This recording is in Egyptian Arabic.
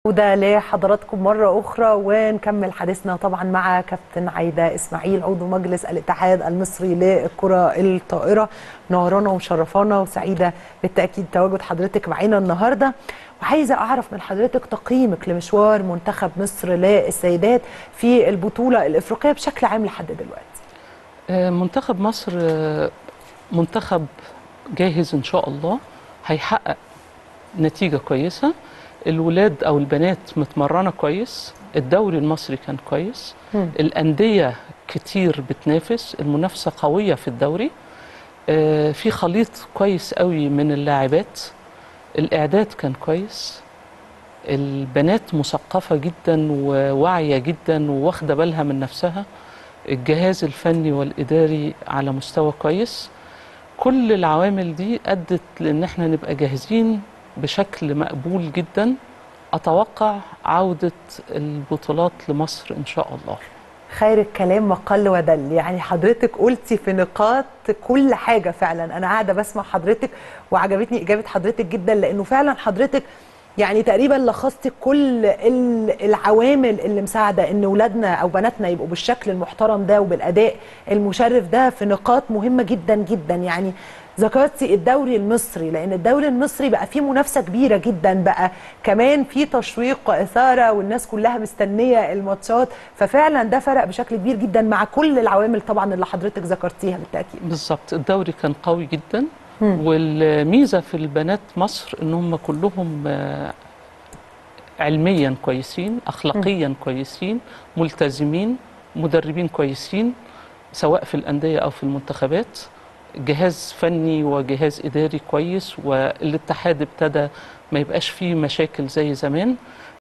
عودة لحضراتكم مرة أخرى ونكمل حديثنا طبعا مع كابتن عايدة إسماعيل عضو مجلس الاتحاد المصري للكرة الطائرة نورانا ومشرفانا وسعيدة بالتأكيد تواجد حضرتك معانا النهاردة وعايزة أعرف من حضرتك تقييمك لمشوار منتخب مصر للسيدات في البطولة الإفريقية بشكل عام لحد دلوقتي منتخب مصر منتخب جاهز إن شاء الله هيحقق نتيجة كويسة الولاد او البنات متمرنه كويس الدوري المصري كان كويس مم. الانديه كتير بتنافس المنافسه قويه في الدوري آه، في خليط كويس قوي من اللاعبات الاعداد كان كويس البنات مثقفه جدا وواعيه جدا وواخده بالها من نفسها الجهاز الفني والاداري على مستوى كويس كل العوامل دي ادت لان احنا نبقى جاهزين بشكل مقبول جدا اتوقع عوده البطولات لمصر ان شاء الله خير الكلام ما قل ودل يعني حضرتك قلتي في نقاط كل حاجة فعلا أنا قاعدة بسمع حضرتك وعجبتني إجابة حضرتك جدا لأنه فعلا حضرتك يعني تقريبا لخصتي كل ال- العوامل اللي مساعدة إن ولادنا أو بناتنا يبقوا بالشكل المحترم ده وبالأداء المشرف ده في نقاط مهمة جدا جدا يعني ذكرتي الدوري المصري لان الدوري المصري بقى فيه منافسه كبيره جدا بقى كمان في تشويق واثاره والناس كلها مستنيه الماتشات ففعلا ده فرق بشكل كبير جدا مع كل العوامل طبعا اللي حضرتك ذكرتيها بالتاكيد بالظبط الدوري كان قوي جدا والميزه في البنات مصر ان هم كلهم آه، علميا كويسين اخلاقيا كويسين ملتزمين مدربين كويسين سواء في الانديه او في المنتخبات جهاز فني وجهاز اداري كويس والاتحاد ابتدى ما يبقاش فيه مشاكل زي زمان